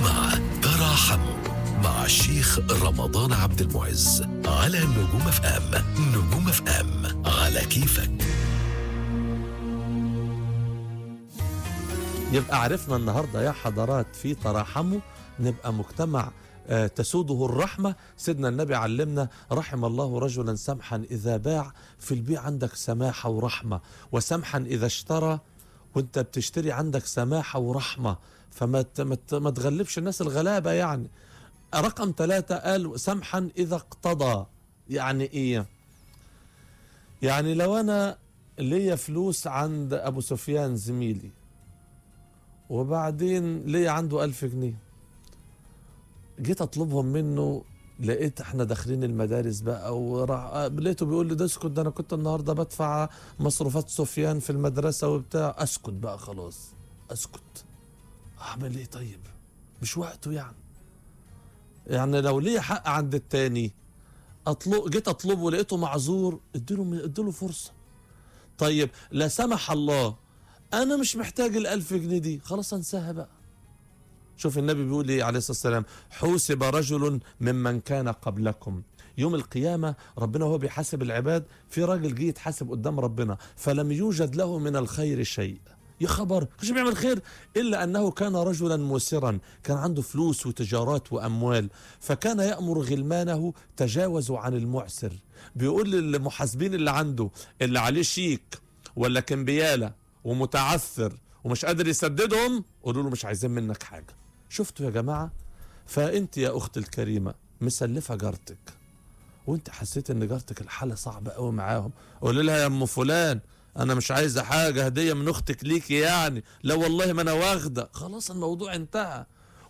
مع تراحموا مع الشيخ رمضان عبد المعز على نجوم اف ام نجوم اف ام على كيفك يبقى عرفنا النهارده يا حضرات في تراحموا نبقى مجتمع آه، تسوده الرحمة سيدنا النبي علمنا رحم الله رجلا سمحا إذا باع في البيع عندك سماحة ورحمة وسمحا إذا اشترى وانت بتشتري عندك سماحة ورحمة فما ت- ما ت- ما تغلبش الناس الغلابة يعني رقم ثلاثة قال سمحا إذا اقتضى يعني إيه يعني لو أنا ليا فلوس عند أبو سفيان زميلي وبعدين ليا عنده ألف جنيه جيت أطلبهم منه لقيت احنا داخلين المدارس بقى وراح لقيته بيقول لي ده اسكت ده انا كنت النهارده بدفع مصروفات سفيان في المدرسه وبتاع اسكت بقى خلاص اسكت اعمل ايه طيب مش وقته يعني يعني لو ليا حق عند التاني اطلب جيت اطلبه لقيته معذور اديله اديله فرصه طيب لا سمح الله انا مش محتاج الالف جنيه دي خلاص انساها بقى شوف النبي بيقول ايه عليه الصلاه والسلام حوسب رجل ممن كان قبلكم يوم القيامة ربنا وهو بيحاسب العباد في راجل جه يتحاسب قدام ربنا فلم يوجد له من الخير شيء يا خبر مش بيعمل خير إلا أنه كان رجلا موسرا كان عنده فلوس وتجارات وأموال فكان يأمر غلمانه تجاوزوا عن المعسر بيقول للمحاسبين اللي عنده اللي عليه شيك ولا كمبيالة ومتعثر ومش قادر يسددهم قولوا له مش عايزين منك حاجة شفتوا يا جماعة فأنت يا أختي الكريمة مسلفة جارتك وانت حسيت ان جارتك الحالة صعبة قوي معاهم قول لها يا ام فلان انا مش عايزة حاجة هدية من اختك ليكي يعني لا والله ما انا واخدة خلاص الموضوع انتهى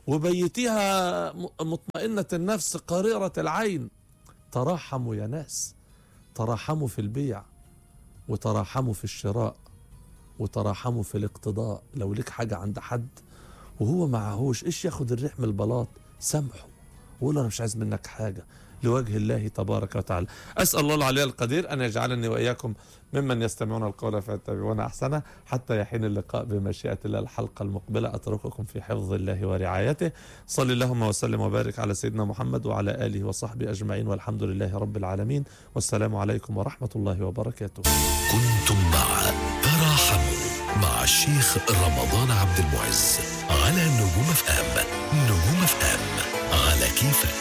وبيتيها م- مطمئنة النفس قريرة العين تراحموا يا ناس تراحموا في البيع وتراحموا في الشراء وتراحموا في الاقتضاء لو ليك حاجة عند حد وهو معهوش ايش ياخد الريح من البلاط سامحه وقول له انا مش عايز منك حاجة لوجه الله تبارك وتعالى أسأل الله العلي القدير أن يجعلني وإياكم ممن يستمعون القول فيتبعون أحسنه حتى يحين اللقاء بمشيئة الله الحلقة المقبلة أترككم في حفظ الله ورعايته صل اللهم وسلم وبارك على سيدنا محمد وعلى آله وصحبه أجمعين والحمد لله رب العالمين والسلام عليكم ورحمة الله وبركاته كنتم مع تراحموا مع الشيخ رمضان عبد المعز على نجوم اف ام نجوم اف ام على كيفك